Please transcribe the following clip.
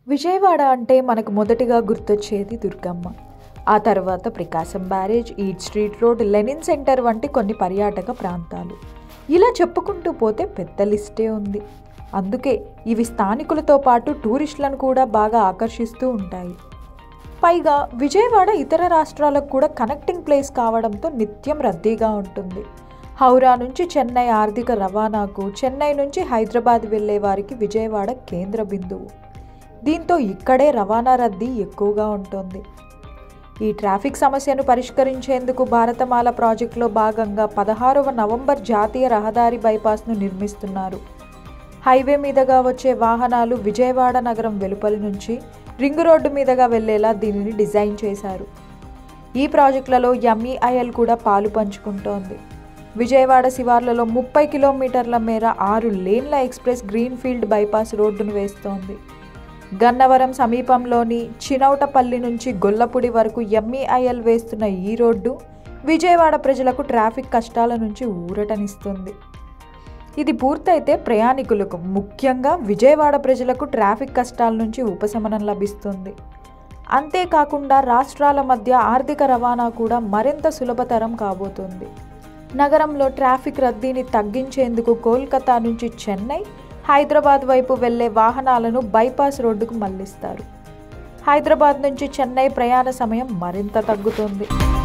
విజయవాడ అంటే మనకు మొదటిగా గుర్తొచ్చేది దుర్గమ్మ ఆ తర్వాత Prakasam barrage eat street road Lenin centre వంటి కొన్ని పర్యాటక ప్రాంతాలు ఇలా చెప్పుకుంటూ పోతే పెద్ద లిస్టే ఉంది అందుకే ఇవి స్థానికులతో పాటు టూరిస్టులను కూడా బాగా ఆకర్షిస్తూ ఉంటాయి పైగా విజయవాడ ఇతర రాష్ట్రాలకు కూడా కనెక్టింగ్ ప్లేస్ కావడంతో నిత్యం రద్దీగా ఉంటుంది హౌరా నుంచి చెన్నై ఆర్థిక రవాణాకు చెన్నై నుంచి హైదరాబాద్ వెళ్ళే వారికి విజయవాడ కేంద్ర బిందువు దీంతో ఇక్కడే రవాణా రద్దీ ఎక్కువగా ఉంటుంది ఈ ట్రాఫిక్ సమస్యను పరిష్కరించేందుకు భారతమాల ప్రాజెక్టులో భాగంగా పదహారవ నవంబర్ జాతీయ రహదారి బైపాస్ను నిర్మిస్తున్నారు హైవే మీదుగా వచ్చే వాహనాలు విజయవాడ నగరం వెలుపలి నుంచి రింగ్ రోడ్డు మీదుగా వెళ్లేలా దీనిని డిజైన్ చేశారు ఈ ప్రాజెక్టులలో ఎంఈఐఎల్ కూడా పాలు పంచుకుంటోంది విజయవాడ శివార్లలో ముప్పై కిలోమీటర్ల మేర ఆరు లేన్ల ఎక్స్ప్రెస్ గ్రీన్ఫీల్డ్ బైపాస్ రోడ్డును వేస్తోంది గన్నవరం సమీపంలోని చినౌటపల్లి నుంచి గొల్లపూడి వరకు ఎంఈఐఎల్ వేస్తున్న ఈ రోడ్డు విజయవాడ ప్రజలకు ట్రాఫిక్ కష్టాల నుంచి ఊరటనిస్తుంది ఇది పూర్తయితే ప్రయాణికులకు ముఖ్యంగా విజయవాడ ప్రజలకు ట్రాఫిక్ కష్టాల నుంచి ఉపశమనం లభిస్తుంది అంతేకాకుండా రాష్ట్రాల మధ్య ఆర్థిక రవాణా కూడా మరింత సులభతరం కాబోతుంది నగరంలో ట్రాఫిక్ రద్దీని తగ్గించేందుకు కోల్కతా నుంచి చెన్నై హైదరాబాద్ వైపు వెళ్లే వాహనాలను బైపాస్ రోడ్డుకు మళ్లిస్తారు హైదరాబాద్ నుంచి చెన్నై ప్రయాణ సమయం మరింత తగ్గుతుంది